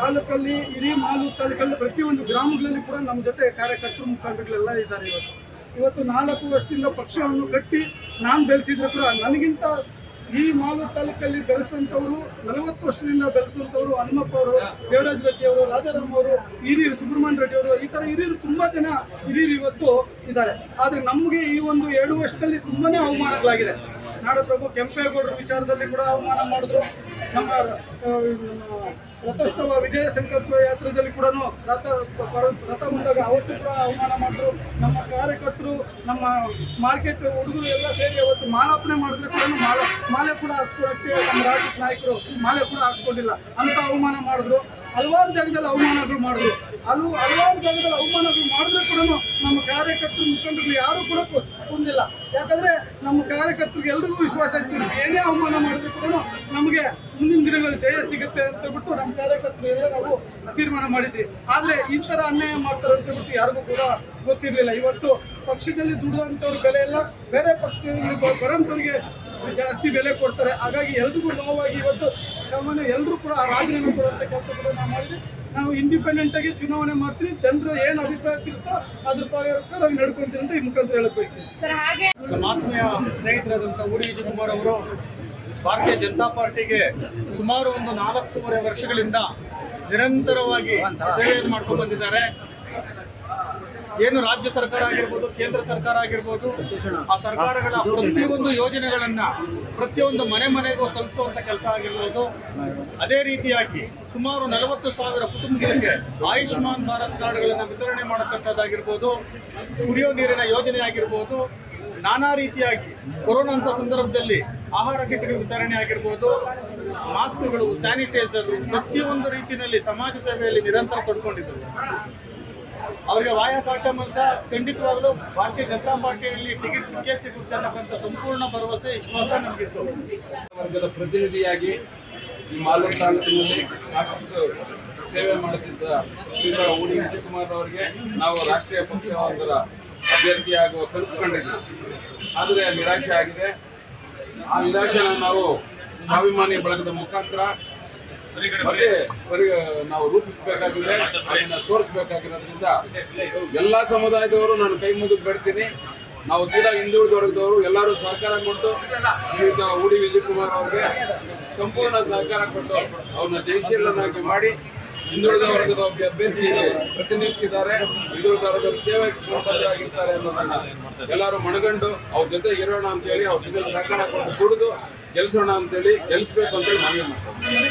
ತಾಲೂಕಲ್ಲಿ ಇಡೀ ಮಾಲೂರು ತಾಲೂಕಲ್ಲಿ ಪ್ರತಿಯೊಂದು ಗ್ರಾಮಗಳಲ್ಲಿ ಕೂಡ ನಮ್ಮ ಜೊತೆ ಕಾರ್ಯಕರ್ತರು ಮುಖಂಡರುಗಳೆಲ್ಲ ಇದ್ದಾರೆ ಇವತ್ತು ಇವತ್ತು ನಾಲ್ಕು ವರ್ಷದಿಂದ ಪಕ್ಷವನ್ನು ಕಟ್ಟಿ ನಾನು ಬೆಳೆಸಿದ್ರು ಕೂಡ ನನಗಿಂತ ಈ ಮಾಲೂರು ತಾಲೂಕಲ್ಲಿ ಬೆಳೆಸಿದಂಥವ್ರು ನಲವತ್ತು ವರ್ಷದಿಂದ ಬೆಳೆಸಿದಂಥವ್ರು ಹನುಮಪ್ಪ ಅವರು ದೇವರಾಜ ರೆಡ್ಡಿ ಅವರು ರಾಜಾರಾಮ್ ಅವರು ಹಿರಿಯರು ಸುಬ್ರಹ್ಮಣ್ಯ ರೆಡ್ಡಿ ಅವರು ಈ ಥರ ಹಿರಿಯರು ತುಂಬ ಜನ ಹಿರಿಯರು ಇವತ್ತು ಇದ್ದಾರೆ ಆದರೆ ನಮಗೆ ಈ ಒಂದು ಎರಡು ವರ್ಷದಲ್ಲಿ ತುಂಬಾನೇ ಅವಮಾನಗಳಾಗಿದೆ ನಾಡಪ್ರಭು ಕೆಂಪೇಗೌಡರ ವಿಚಾರದಲ್ಲಿ ಕೂಡ ಅವಮಾನ ಮಾಡಿದ್ರು ನಮ್ಮ ಆ, ನಮ್ಮ ರಥೋತ್ಸವ ವಿಜಯ ಸಂಕಲ್ಪ ಯಾತ್ರದಲ್ಲಿ ಕೂಡ ರಥ ಪರ- ರಥ ಮುಂದಾಗ ಅವತ್ತು ಕೂಡ ಅವಮಾನ ಮಾಡಿದ್ರು ನಮ್ಮ ಕಾರ್ಯಕರ್ತರು ನಮ್ಮ ಮಾರ್ಕೆಟ್ ಹುಡುಗರು ಎಲ್ಲ ಸೇರಿ ಅವತ್ತು ಮಾಲಾರ್ಪಣೆ ಮಾಡಿದ್ರೆ ಕೂಡ ಮಾಲೆ ಮಾಲೆ ಕೂಡ ಹಾಕ್ಸ್ಕೊಳಕ್ಕೆ ನಮ್ಮ ರಾಜ್ಯದ ನಾಯಕರು ಮಾಲೆ ಕೂಡ ಹಾಕ್ಸ್ಕೊಂಡಿಲ್ಲ ಅಂತ ಅವಮಾನ ಮಾಡಿದ್ರು ಹಲವಾರು ಜಾಗದಲ್ಲಿ ಅವಮಾನಗಳು ಮಾಡಿದ್ರು ಹಲವು ಹಲವಾರು ಜಾಗದಲ್ಲಿ ಅವಮಾನಗಳು ಮಾಡಿದ್ರು ಕೂಡ ನಮ್ಮ ಕಾರ್ಯಕರ್ತರು ಮುಖಂಡರು ಯಾರು ಕೂಡ ಕು- ಕುಂದಿಲ್ಲ ಯಾಕಂದ್ರೆ ನಮ್ಮ ಕಾರ್ಯಕರ್ತರಿಗೆ ಎಲ್ರಿಗೂ ವಿಶ್ವಾಸ ಇತ್ತು ಏನೇ ಅವಮಾನ ಮಾಡಿದ್ರು ಕೂಡ ನಮಗೆ ಮುಂದಿನ ದಿನಗಳಲ್ಲಿ ಜಯ ಸಿಗುತ್ತೆ ಅಂತ ಹೇಳ್ಬಿಟ್ಟು ನಮ್ಮ ಕಾರ್ಯಕರ್ತರು ಎಲ್ಲ ನಾವು ತೀರ್ಮಾನ ಮಾಡಿದ್ವಿ ಆದ್ರೆ ಈ ತರ ಅನ್ಯಾಯ ಮಾಡ್ತಾರೆ ಅಂತ ಹೇಳ್ಬಿಟ್ಟು ಯಾರಿಗೂ ಕೂಡ ಗೊತ್ತಿರಲಿಲ್ಲ ಇವತ್ತು ಪಕ್ಷದಲ್ಲಿ ದುಡಿದಂಥವ್ರ ಬೆಲೆ ಎಲ್ಲ ಬೇರೆ ಪಕ್ಷದಲ್ಲಿ ಬ- ಬರೋಂಥವ್ರಿಗೆ ಜಾಸ್ತಿ ಬೆಲೆ ಕೊಡ್ತಾರೆ ಹಾಗಾಗಿ ಎಲ್ರಿಗೂ ನೋವಾಗಿ ಇವತ್ತು ಸಾಮಾನ್ಯ ಎಲ್ಲರೂ ಕೂಡ ರಾಜೀನಾಮೆ ಕೊಡುವಂಥ ಕೆಲಸ ಕೂಡ ನಾವು ಮಾಡಿದ್ವಿ ನಾವು ಇಂಡಿಪೆಂಡೆಂಟ್ ಆಗಿ ಚುನಾವಣೆ ಮಾಡ್ತೀವಿ ಜನರು ಏನು ಅಭಿಪ್ರಾಯ ತಿಳಿಸ್ತಾರೋ ಅದ್ರ ಪ್ರಕಾರ ನಾವು ನಡ್ಕೊಂತೀವಿ ಅಂತ ಈ ಮುಖಾಂತರ ಹೇಳಕ್ ಬಯಸ್ತೀನಿ ಸರ್ ಹಾಗೆ ನಮ್ಮ ಆತ್ಮೀಯ ಸ್ನೇಹಿತರಾದಂಥ ಊಡಿ ವಿಜಯಕುಮಾರ್ ಅವರು ಭಾರತೀಯ ಜನತಾ ಪಾರ್ಟಿಗೆ ಸುಮಾರು ಒಂದು ನಾಲ್ಕೂವರೆ ವರ್ಷಗಳಿಂದ ನಿರಂತರವಾಗಿ ಸೇವೆಯನ್ನು ಮಾಡ್ಕೊಂಡು ಬಂದಿದ್ದಾರೆ ಏನು ರಾಜ್ಯ ಸರ್ಕಾರ ಆಗಿರ್ಬೋದು ಕೇಂದ್ರ ಸರ್ಕಾರ ಆಗಿರ್ಬೋದು ಆ ಸರ್ಕಾರಗಳ ಪ್ರತಿಯೊಂದು ಯೋಜನೆಗಳನ್ನ ಪ್ರತಿಯೊಂದು ಮನೆ ಮನೆಗೂ ತಲುಪಿಸುವಂತ ಕೆಲಸ ಆಗಿರ್ಬೋದು ಅದೇ ರೀತಿಯಾಗಿ ಸುಮಾರು ನಲವತ್ತು ಸಾವಿರ ಕುಟುಂಬಗಳಿಗೆ ಆಯುಷ್ಮಾನ್ ಭಾರತ್ ಕಾರ್ಡ್ಗಳನ್ನು ವಿತರಣೆ ಮಾಡತಕ್ಕದ್ದಾಗಿರ್ಬೋದು ಕುಡಿಯೋ ನೀರಿನ ಯೋಜನೆ ಆಗಿರ್ಬೋದು ನಾನಾ ರೀತಿಯಾಗಿ ಕೊರೋನಾ ಅಂತ ಸಂದರ್ಭದಲ್ಲಿ ಆಹಾರ ಕಿಟ್ಗಳ ವಿತರಣೆ ಆಗಿರ್ಬೋದು ಮಾಸ್ಕ್ಗಳು ಸ್ಯಾನಿಟೈಸರ್ ಪ್ರತಿಯೊಂದು ರೀತಿಯಲ್ಲಿ ಸಮಾಜ ಸೇವೆಯಲ್ಲಿ ನಿರಂತರ ತೊಡ್ಕೊಂಡಿದ್ದರು ಅವರಿಗೆ ವಾಯಕಾಶ ಮೂಲಕ ಖಂಡಿತವಾಗಲೂ ಭಾರತೀಯ ಜನತಾ ಪಾರ್ಟಿಯಲ್ಲಿ ಟಿಕೆಟ್ ಸಿಕ್ಕೇ ಸಿಗುತ್ತೆ ಅನ್ನತಕ್ಕಂಥ ಸಂಪೂರ್ಣ ಭರವಸೆ ವಿಶ್ವಾಸ ನಮಗಿತ್ತು ವರ್ಗದ ಪ್ರತಿನಿಧಿಯಾಗಿ ಈ ಮಾಲೂರು ತಾಲೂಕಿನಲ್ಲಿ ಸಾಕಷ್ಟು ಸೇವೆ ಮಾಡುತ್ತಿದ್ದ ಶ್ರೀಗಳ ಉಡಿ ವಿಜಯಕುಮಾರ್ ಅವರಿಗೆ ನಾವು ರಾಷ್ಟ್ರೀಯ ಪಕ್ಷವೊಂದರ ಅಭ್ಯರ್ಥಿಯಾಗುವ ಕಲಿಸ್ಕೊಂಡಿದ್ವಿ ಆದರೆ ನಿರಾಶೆ ಆಗಿದೆ ಆ ನಿರಾಶೆನ ನಾವು ಸ್ವಾಭಿಮಾನಿ ಬಳಗದ ಮುಖಾಂತರ ಮತ್ತೆ ಅವರಿಗೆ ನಾವು ರೂಪಿಸಬೇಕಾಗಿದೆ ಅದನ್ನ ತೋರಿಸಬೇಕಾಗಿರೋದ್ರಿಂದ ಎಲ್ಲಾ ಸಮುದಾಯದವರು ನಾನು ಕೈ ಮುಗಿದು ಬೇಡ್ತೀನಿ ನಾವು ತೀರಾ ಹಿಂದುಳಿದ ವರ್ಗದವರು ಎಲ್ಲರೂ ಸಹಕಾರ ಕೊಟ್ಟು ಶ್ರೀಯುತ ಉಡಿ ವಿಜಯಕುಮಾರ್ ಅವರಿಗೆ ಸಂಪೂರ್ಣ ಸಹಕಾರ ಕೊಟ್ಟು ಅವ್ರನ್ನ ಜಯಶೀಲನಾಗಿ ಮಾಡಿ ಹಿಂದುಳಿದ ವರ್ಗದ ಒಬ್ಬ ಅಭ್ಯರ್ಥಿ ಪ್ರತಿನಿಧಿಸಿದ್ದಾರೆ ಹಿಂದುಳಿದ ವರ್ಗದ ಸೇವೆ ಆಗಿರ್ತಾರೆ ಅನ್ನೋದನ್ನ ಎಲ್ಲರೂ ಮನಗಂಡು ಅವ್ರ ಜೊತೆ ಇರೋಣ ಅಂತೇಳಿ ಅವ್ರ ಜೊತೆ ಸಹಕಾರ ಕೊಟ್ಟು ದುಡಿದು ಗೆಲ್ಲಿಸೋಣ ಅಂತೇಳಿ ಗೆಲ್ಲಿಸ್ಬೇಕು ಅಂತೇಳಿ ಮನವಿ ಮಾಡ್ತಾರೆ